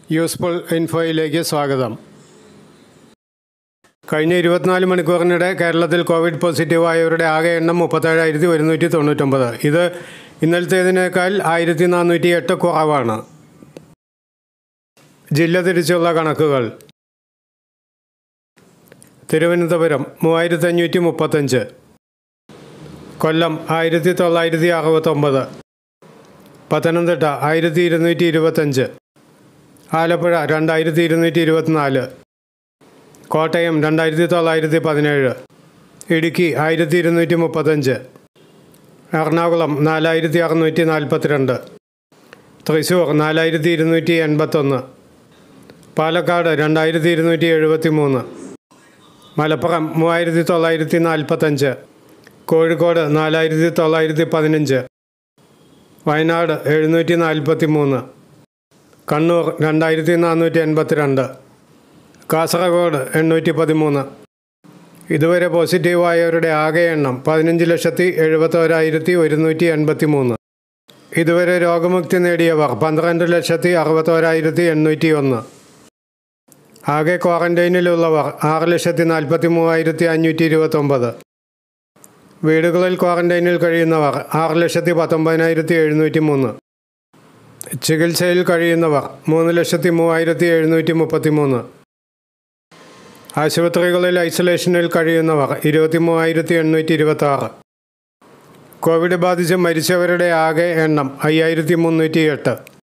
useful ഇൻഫോയിലേക്ക് സ്വാഗതം കഴിഞ്ഞ ഇരുപത്തിനാല് മണിക്കൂറിനിടെ കേരളത്തിൽ കോവിഡ് പോസിറ്റീവായവരുടെ ആകെ എണ്ണം മുപ്പത്തേഴായിരത്തി ഒരുന്നൂറ്റി തൊണ്ണൂറ്റൊമ്പത് ഇത് ഇന്നലത്തേതിനേക്കാൾ ആയിരത്തി നാനൂറ്റി എട്ട് കുറവാണ് ജില്ല തിരിച്ചുള്ള കണക്കുകൾ തിരുവനന്തപുരം മൂവായിരത്തി അഞ്ഞൂറ്റി മുപ്പത്തഞ്ച് കൊല്ലം ആയിരത്തി തൊള്ളായിരത്തി അറുപത്തൊമ്പത് പത്തനംതിട്ട ആയിരത്തി ഇരുന്നൂറ്റി ഇരുപത്തഞ്ച് ആലപ്പുഴ രണ്ടായിരത്തി ഇരുന്നൂറ്റി ഇരുപത്തിനാല് കോട്ടയം രണ്ടായിരത്തി തൊള്ളായിരത്തി പതിനേഴ് ഇടുക്കി ആയിരത്തി ഇരുന്നൂറ്റി മുപ്പത്തഞ്ച് എറണാകുളം നാലായിരത്തി അറുന്നൂറ്റി നാൽപ്പത്തിരണ്ട് തൃശ്ശൂർ നാലായിരത്തി ഇരുന്നൂറ്റി എൺപത്തൊന്ന് പാലക്കാട് രണ്ടായിരത്തി ഇരുന്നൂറ്റി എഴുപത്തി മൂന്ന് മലപ്പുറം മൂവായിരത്തി തൊള്ളായിരത്തി നാൽപ്പത്തഞ്ച് കോഴിക്കോട് നാലായിരത്തി തൊള്ളായിരത്തി പതിനഞ്ച് വയനാട് എഴുന്നൂറ്റി നാൽപ്പത്തി മൂന്ന് കണ്ണൂർ രണ്ടായിരത്തി നാനൂറ്റി എൺപത്തിരണ്ട് കാസർഗോഡ് എണ്ണൂറ്റി പതിമൂന്ന് ഇതുവരെ പോസിറ്റീവായവരുടെ ആകെ എണ്ണം പതിനഞ്ച് ലക്ഷത്തി എഴുപത്തോരായിരത്തി ഒരുന്നൂറ്റി എൺപത്തി മൂന്ന് ഇതുവരെ രോഗമുക്തി നേടിയവർ പന്ത്രണ്ട് ലക്ഷത്തി അറുപത്തോരായിരത്തി എണ്ണൂറ്റി ഒന്ന് ആകെ ക്വാറന്റൈനിലുള്ളവർ ആറ് ലക്ഷത്തി നാൽപ്പത്തി മൂവായിരത്തി അഞ്ഞൂറ്റി ഇരുപത്തൊമ്പത് വീടുകളിൽ ക്വാറന്റൈനിൽ കഴിയുന്നവർ ആറ് ലക്ഷത്തി പത്തൊമ്പതിനായിരത്തി എഴുന്നൂറ്റി മൂന്ന് ചികിത്സയിൽ കഴിയുന്നവർ മൂന്ന് ലക്ഷത്തി മൂവായിരത്തി എഴുന്നൂറ്റി മുപ്പത്തി മൂന്ന് ആശുപത്രികളിൽ ഐസൊലേഷനിൽ കഴിയുന്നവർ ഇരുപത്തി മൂവായിരത്തി എണ്ണൂറ്റി ഇരുപത്തി ആറ് കോവിഡ് ബാധിച്ച് മരിച്ചവരുടെ ആകെ എണ്ണം അയ്യായിരത്തി മുന്നൂറ്റി എട്ട്